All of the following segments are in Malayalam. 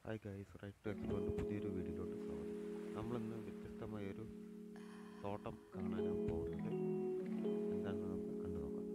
ഹായ് ഗൈസ് റൈറ്റ് ടെക്സ്റ്റുകൊണ്ട് പുതിയൊരു വീഡിയോയിലോട്ട് സ്വാഗതം നമ്മളിന്ന് വ്യത്യസ്തമായൊരു തോട്ടം കാണാനാണ് പോകുന്നത് എന്താണെന്ന് നമുക്ക് കണ്ടു നോക്കാം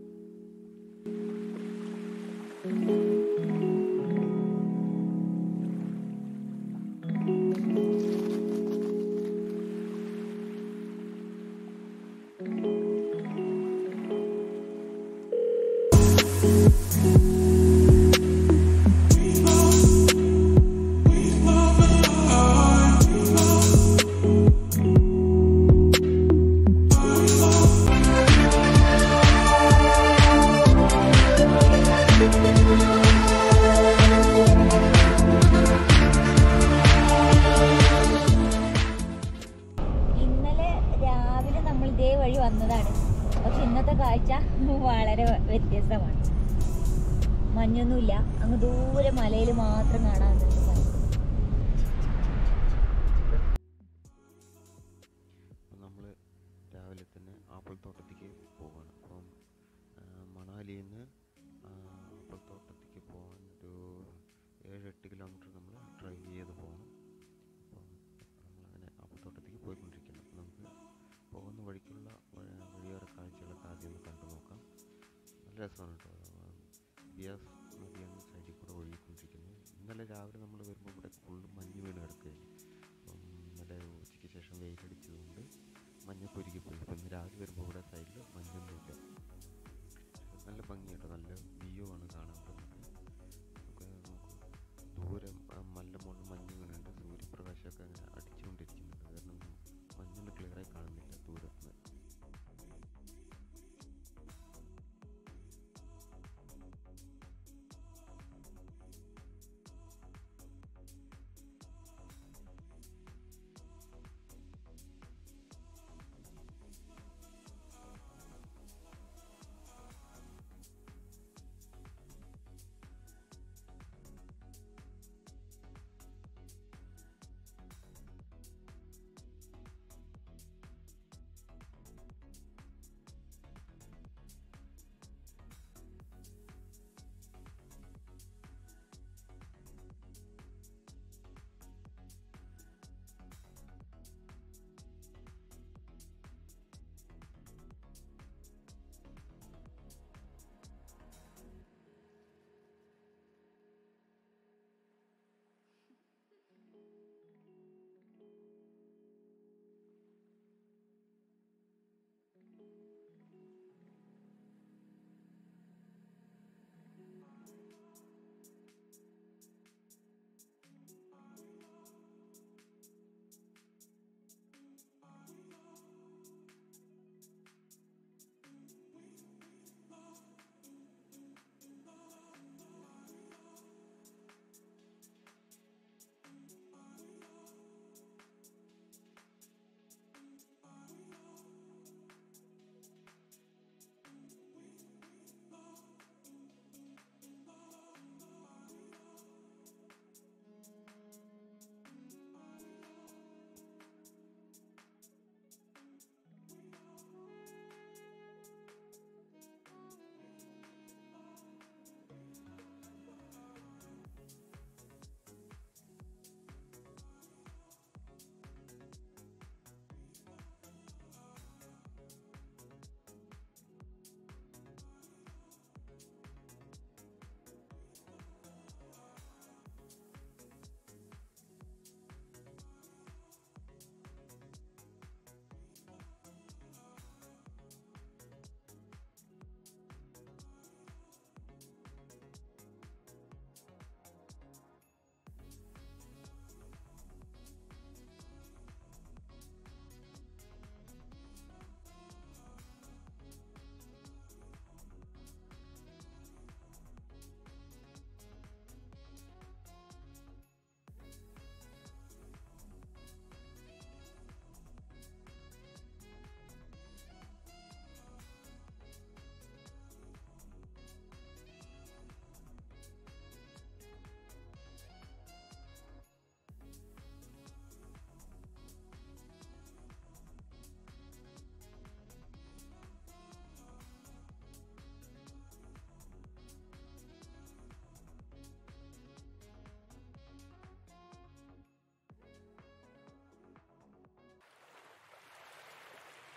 ഇന്നലെ രാവിലെ നമ്മൾ ഇതേ വഴി വന്നതാണ് പക്ഷെ ഇന്നത്തെ കാഴ്ച വളരെ വ്യത്യസ്തമാണ് മഞ്ഞൊന്നുമില്ല അങ്ങ് ദൂരെ മലയിൽ മാത്രം കാണാൻ പറ്റും അപ്പം നമ്മൾ രാവിലെ തന്നെ ആപ്പിൾ തോട്ടത്തേക്ക് പോവുകയാണ് അപ്പം ആ, മണാലിയിൽ നിന്ന് ആപ്പിൾ തോട്ടത്തേക്ക് പോകാൻ ഒരു ഏഴ് എട്ട് കിലോമീറ്റർ നമ്മൾ ഡ്രൈവ് ചെയ്ത് പോകണം അപ്പം നമ്മളങ്ങനെ ആപ്പിൾ തോട്ടത്തേക്ക് പോയിക്കൊണ്ടിരിക്കുന്നു അപ്പം നമുക്ക് പോകുന്ന വഴിക്കുള്ള വഴി- വഴിയോര കാഴ്ചകളൊക്കെ ആദ്യം ഒന്ന് കണ്ടു നോക്കാം നല്ല രസമാണ് കേട്ടോ ബിയാസ് നദിയാണ് സൈഡിൽ കൂടെ ഒഴുകിക്കൊണ്ടിരിക്കുന്നത് ഇന്നലെ രാവിലെ നമ്മൾ വരുമ്പോൾ ഇവിടെ ഫുള്ള് മഞ്ഞ് വീണ് കിടക്കുകയായിരുന്നു അപ്പം ഇന്നലെ ഉച്ചയ്ക്ക് ശേഷം വെയിലടിച്ചതുകൊണ്ട് മഞ്ഞൊക്കെ ഒരുക്കിപ്പോയി ഇപ്പം ഇന്ന് രാവിലെ വരുമ്പോൾ ഇവിടെ സൈഡിൽ മഞ്ഞൊന്നുമില്ല നല്ല ഭംഗിയാട്ടോ നല്ല വ്യൂ ആണ് കാണാൻ പറ്റുന്നത് നമുക്ക് നോക്കൂ ദൂരം ആ മല മുകളിൽ മഞ്ഞ് വീണുണ്ട് സൂര്യപ്രകാശമൊക്കെ അങ്ങനെ അടിച്ചുകൊണ്ടിരിക്കുന്നുണ്ട് കാരണം മഞ്ഞൊന്നും ക്ലിയറായി കാണുന്നില്ല ദൂരത്ത് നിന്ന്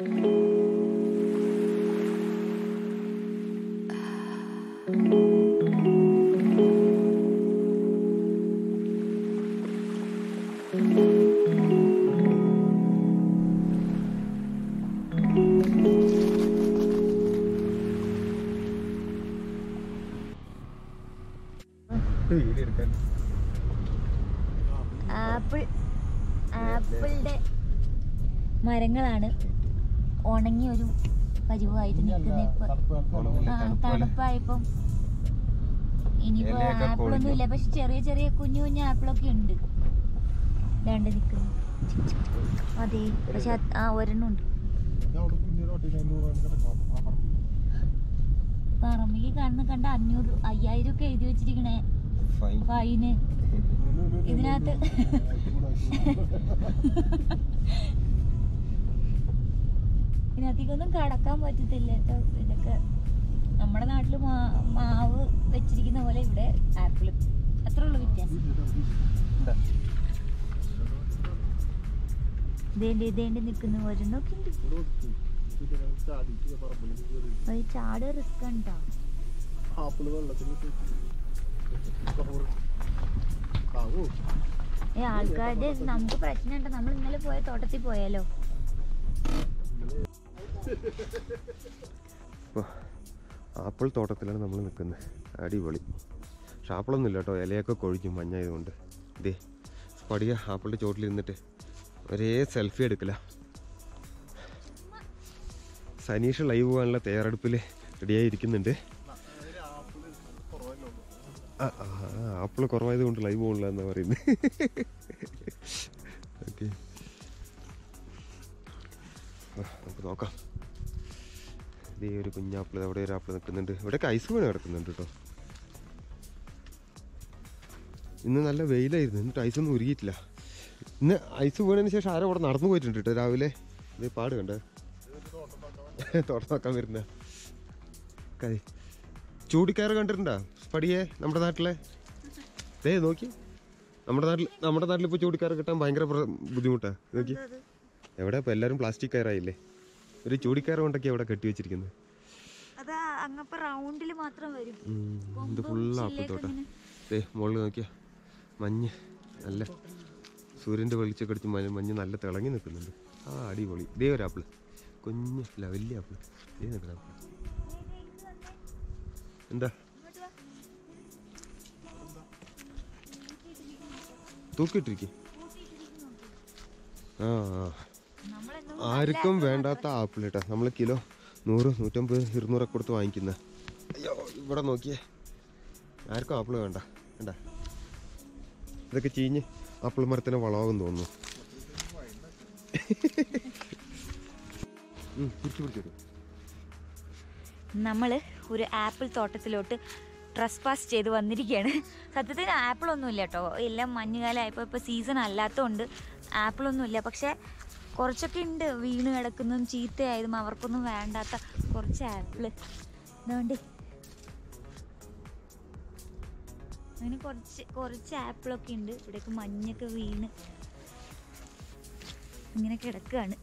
എടുക്കാൻ ആപ്പിൾ ആപ്പിളിന്റെ മരങ്ങളാണ് ഉണങ്ങി ഒരു പരിവായിട്ട് നിൽക്കുന്നത് ഇപ്പൊ ആ, തണുപ്പായപ്പം ഇനിയിപ്പോ ഇലയൊക്കെ ആപ്പിളൊന്നും ഇല്ല പക്ഷെ ചെറിയ ചെറിയ കുഞ്ഞു കുഞ്ഞു ആപ്പിളൊക്കെ ഉണ്ട് രണ്ട് നിൽക്കുന്നു അതെ പക്ഷെ അത് ആ ഒരെണ്ണം ഉണ്ട് പറമ്പിക്ക് കാണുന്ന കണ്ട അഞ്ഞൂറ് അയ്യായിരം ഒക്കെ എഴുതി വെച്ചിരിക്കണേ ഫൈൻ ഫൈന് ഇതിനകത്ത് ഇതിനകത്തേക്കൊന്നും കടക്കാൻ പറ്റത്തില്ല കേട്ടോ ഇതൊക്കെ നമ്മുടെ നാട്ടിൽ മാവ് വെച്ചിരിക്കുന്ന പോലെ ഇവിടെ ആപ്പിൾ അത്രേ ഉള്ളൂ വ്യത്യാസം ഇതേണ്ടി ഇതേണ്ടി നിൽക്കുന്ന ഒരെണ്ണമൊക്കെ ഉണ്ട് അത് ചാട് റിസ്ക് ഉണ്ടോ ആപ്പിള് വെള്ളത്തിൽ ആവോ ഏ ആൾക്കാരുടെ നമുക്ക് പ്രശ്നമുണ്ട് നമ്മൾ ഇന്നലെ പോയ തോട്ടത്തിൽ പോയാലോ ആപ്പിൾ തോട്ടത്തിലാണ് നമ്മൾ നിൽക്കുന്നത് അടിപൊളി പക്ഷെ ആപ്പിളൊന്നും ഇല്ല കേട്ടോ ഇലയൊക്കെ കൊഴിക്കും മഞ്ഞായതുകൊണ്ട് ഇതേ പടിയ ആപ്പിളിൻ്റെ ചോട്ടിൽ നിന്നിട്ട് ഒരേ സെൽഫി എടുക്കല സനീഷ് ലൈവ് പോകാനുള്ള തയ്യാറെടുപ്പിൽ റെഡിയായി ഇരിക്കുന്നുണ്ട് ആപ്പിള് കുറവല്ലോ ആ, ആ, ആ, ആപ്പിൾ കുറവായത് കൊണ്ട് ലൈവ് പോകണില്ല എന്നാ പറയുന്നത് ഓക്കെ നമുക്ക് നോക്കാം ഇതേ ഒരു കുഞ്ഞാപ്പിൾ അവിടെ ഒരു ആപ്പിൾ നിൽക്കുന്നുണ്ട് ഇവിടെയൊക്കെ ഐസ് വീണ് കിടക്കുന്നുണ്ട് കേട്ടോ ഇന്ന് നല്ല വെയിലായിരുന്നു എന്നിട്ട് ഐസ് ഒന്നും ഉരുകിയിട്ടില്ല ഇന്ന് ഐസ് വീണതിന് ശേഷം ആരോ അവിടെ നടന്നു പോയിട്ടുണ്ട് കേട്ടോ രാവിലെ ഇത് പാട് കണ്ടേ തോട്ടം നോക്കാൻ വരുന്ന കൈ ചൂടിക്കയറ് കണ്ടിട്ടുണ്ടോ പടിയെ നമ്മുടെ നാട്ടിലെ ദേ നോക്കി നമ്മുടെ നാട്ടിൽ നമ്മുടെ നാട്ടിൽ ഇപ്പോൾ ചൂടിക്കയറ് കിട്ടാൻ ഭയങ്കര പ്ര- ബുദ്ധിമുട്ടാ നോക്കി എവിടെ ഇപ്പം എല്ലാവരും പ്ലാസ്റ്റിക് കയറായില്ലേ ഒരു ചൂടിക്കയറ് കൊണ്ടൊക്കെ അവിടെ കെട്ടി വെച്ചിരിക്കുന്നത് അതാ അങ്ങപ്പോ റൗണ്ടിൽ മാത്രം വരും ഇത് ഫുള്ള് ആപ്പിൾ തോട്ടാ ദേ മുകളിൽ നോക്കിയാ മഞ്ഞ് നല്ല സൂര്യൻ്റെ വെളിച്ചൊക്കെ അടിച്ച് മഞ്ഞ് മഞ്ഞ് നല്ല തിളങ്ങി നിൽക്കുന്നുണ്ട് ആ അടിപൊളി ഇതേ ഒരു ആപ്പിൾ കുഞ്ഞ് ഇല്ല വലിയ ആപ്പിൾ ഇതേ നിൽക്കുന്ന ആപ്പിൾ എന്താ തൂക്കിയിട്ടിരിക്കെ ആ ആ ആർക്കും വേണ്ടാത്ത ആപ്പിൾ കേട്ടോ നമ്മൾ കിലോ നൂറ് നൂറ്റമ്പത് ഇരുന്നൂറൊക്കെ കൊടുത്ത് വാങ്ങിക്കുന്ന അയ്യോ ഇവിടെ നോക്കിയേ ആർക്കും ആപ്പിൾ വേണ്ട വേണ്ട ഇതൊക്കെ ചീഞ്ഞ് ആപ്പിൾ മരത്തിന് വളമാകും തോന്നുന്നു ഉം, പിടിച്ചു പിടിച്ചു നമ്മൾ ഒരു ആപ്പിൾ തോട്ടത്തിലോട്ട് ട്രസ് പാസ് ചെയ്ത് വന്നിരിക്കുകയാണ് സത്യത്തിൽ ആപ്പിളൊന്നും ഇല്ല കേട്ടോ എല്ലാം മഞ്ഞുകാലമായപ്പോൾ ഇപ്പോൾ സീസൺ അല്ലാത്തതുകൊണ്ട് ആപ്പിളൊന്നും ഇല്ല പക്ഷേ കുറച്ചൊക്കെ ഉണ്ട് വീണ് കിടക്കുന്നതും ചീത്തയായതും അവർക്കൊന്നും വേണ്ടാത്ത കുറച്ച് ആപ്പിൾ അതുകൊണ്ട് അങ്ങനെ കുറച്ച് കുറച്ച് ആപ്പിളൊക്കെ ഉണ്ട് ഇവിടെയൊക്കെ മഞ്ഞൊക്കെ വീണ് ഇങ്ങനെ കിടക്കുകയാണ്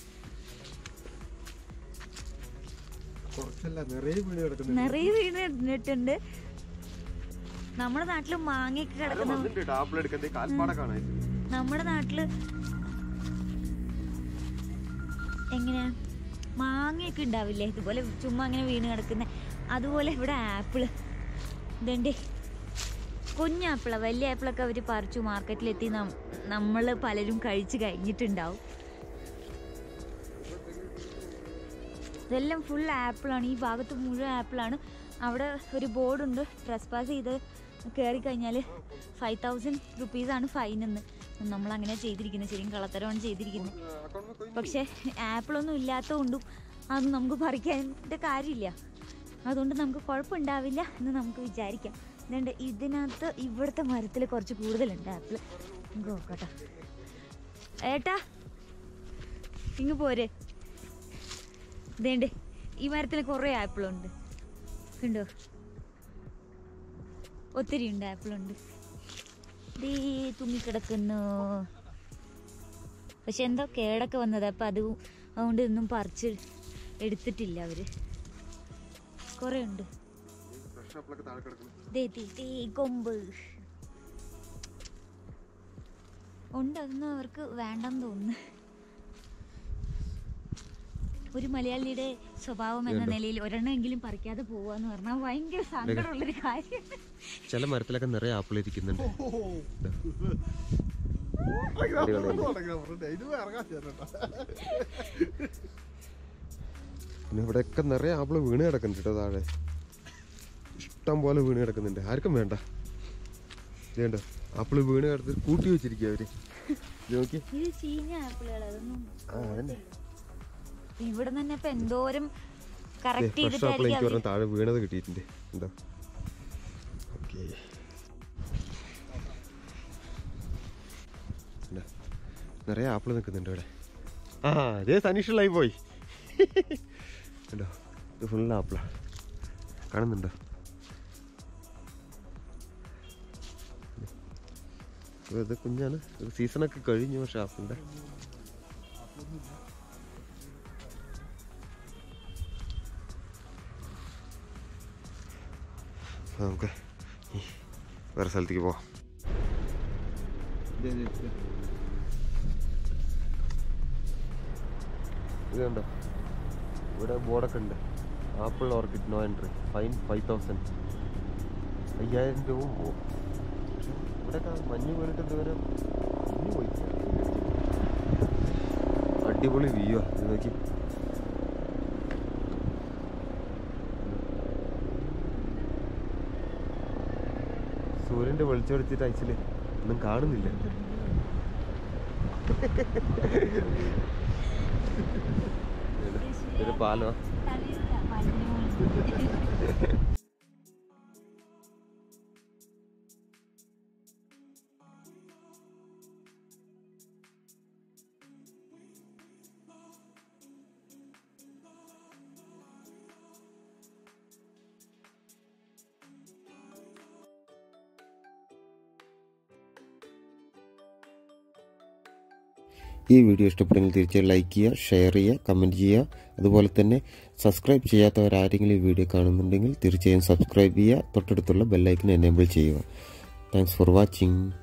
കുറച്ചല്ല നിറയെ വീണ് കിടക്കുന്നു നിറയെ വീണ് ഇട്ടിട്ടുണ്ട് നമ്മുടെ നാട്ടില് മാങ്ങയൊക്കെ കിടക്കുന്ന ആപ്പിൾ എടുക്കണ്ടേ കാൽപ്പാട കാണാൻ നമ്മുടെ നാട്ടില് എങ്ങനെയാ മാങ്ങയൊക്കെ ഉണ്ടാവില്ലേ ഇതുപോലെ ചുമ്മാ അങ്ങനെ വീണ് കിടക്കുന്ന അതുപോലെ ഇവിടെ ആപ്പിള് ഇതുണ്ട് കുഞ്ഞാപ്പിള വലിയ ആപ്പിളൊക്കെ അവർ പറിച്ചു മാർക്കറ്റിലെത്തി നമ്മൾ പലരും കഴിച്ച് കഴിഞ്ഞിട്ടുണ്ടാവും ഇതെല്ലാം ഫുൾ ആപ്പിളാണ് ഈ ഭാഗത്ത് മുഴുവൻ ആപ്പിളാണ് അവിടെ ഒരു ബോർഡുണ്ട് ട്രസ് പാസ് ചെയ്ത് കയറി കഴിഞ്ഞാൽ ഫൈവ് തൗസൻഡ് റുപ്പീസാണ് ഫൈൻ എന്ന് നമ്മൾ അങ്ങനെ ചെയ്തിരിക്കുന്നത് ശരിക്കും കള്ളത്തരമാണ് ചെയ്തിരിക്കുന്നത് പക്ഷേ ആപ്പിളൊന്നും ഇല്ലാത്തതുകൊണ്ടും അത് നമുക്ക് പറിക്കാൻ്റെ കാര്യമില്ല അതുകൊണ്ട് നമുക്ക് കുഴപ്പമുണ്ടാവില്ല എന്ന് നമുക്ക് വിചാരിക്കാം ഇതുണ്ട് ഇതിനകത്ത് ഇവിടുത്തെ മരത്തിൽ കുറച്ച് കൂടുതലുണ്ട് ആപ്പിൾ നമുക്ക് നോക്കട്ടെ ഏട്ടാ ഇങ്ങ് പോരെ ഇതേണ്ട് ഈ മരത്തിൽ കുറേ ആപ്പിളുണ്ട് കണ്ടോ ഒത്തിരി ഉണ്ട് ആപ്പിളുണ്ട് ദേ തുമ്മിക്കിടക്കുന്നു പക്ഷെ എന്തോ കേടൊക്കെ വന്നത് അപ്പം അത് അതുകൊണ്ട് ഇതൊന്നും പറിച്ച് എടുത്തിട്ടില്ല അവര് കുറേ ഉണ്ട് ഫ്രഷ് ആപ്പിളൊക്കെ താഴെ കിടക്കുന്നു ദേ ദേ ദേ കൊമ്പ് ഉണ്ട് അതൊന്നും അവർക്ക് വേണ്ടെന്ന് തോന്നുന്നു ഒരു മലയാളിയുടെ സ്വഭാവം എന്ന നിലയിൽ ഒരെണ്ണമെങ്കിലും പറിക്കാതെ പോവാന്ന് പറഞ്ഞാൽ ഭയങ്കര സങ്കടമുള്ളൊരു കാര്യം ചില മരത്തിലൊക്കെ നിറയെ ആപ്പിൾ ഇരിക്കുന്നുണ്ട് ഇത് ഇറങ്ങാൻ ചേരട്ടാ പിന്നെ ഇവിടെയൊക്കെ നിറയെ ആപ്പിൾ വീണ് കിടക്കുന്നുണ്ട് കേട്ടോ താഴെ ഇഷ്ടം പോലെ വീണ് കിടക്കുന്നുണ്ട് ആർക്കും വേണ്ട വേണ്ട ആപ്പിൾ വീണ് കിടത്ത് കൂട്ടി വെച്ചിരിക്കുക അവര് ഇത് നോക്കി ഇത് ചീഞ്ഞ ആപ്പിളുകൾ അതൊന്നും ആ അതന്നെ ഇവിടെ തന്നെ ഇപ്പൊ എന്തോരം കറക്റ്റ് ഫ്രഷ് ആപ്പിൾ എനിക്ക് ചെയ്തിട്ടായിരിക്കും പറഞ്ഞ താഴെ വീണത് കിട്ടിയിട്ടുണ്ട് എന്താ ഓക്കെ നിറയെ ആപ്പിൾ നിൽക്കുന്നുണ്ട് ഇവിടെ ആ അതേ സനീഷുള്ളായി പോയി കണ്ടോ ഇത് ഫുൾ ആപ്പിളാ കാണുന്നുണ്ടോ ഇത് ഇത് കുഞ്ഞാണ് ഇത് സീസണൊക്കെ കഴിഞ്ഞു പക്ഷെ ആപ്പിളിൻ്റെ അപ്പോൾ നമുക്ക് ഈ വേറെ സ്ഥലത്തേക്ക് പോവാം ഇത് കണ്ടോ ഇവിടെ ബോർഡൊക്കെ ഉണ്ട് apple orchid no entry fine five thousand അയ്യായിരം രൂപ പോകും പക്ഷെ ഇവിടെയൊക്കെ മഞ്ഞ് വീണിട്ട് ഇതുവരെ മഞ്ഞ് പോയിട്ടില്ല. അടിപൊളി വ്യൂ ആ ഇത് നോക്കി സൂര്യന്റെ വെളിച്ചെടുത്തിട്ട് ഐസില് ഒന്നും കാണുന്നില്ല ഒരു പാലോ ഈ വീഡിയോ ഇഷ്ടപ്പെട്ടെങ്കിൽ തീർച്ചയായും ലൈക്ക് ചെയ്യുക ഷെയർ ചെയ്യുക കമൻറ്റ് ചെയ്യുക അതുപോലെ തന്നെ സബ്സ്ക്രൈബ് ചെയ്യാത്തവരാരെങ്കിലും ഈ വീഡിയോ കാണുന്നുണ്ടെങ്കിൽ തീർച്ചയായും സബ്സ്ക്രൈബ് ചെയ്യുക തൊട്ടടുത്തുള്ള ബെല്ലൈക്കൻ എനേബിൾ ചെയ്യുക താങ്ക്സ് ഫോർ വാച്ചിങ്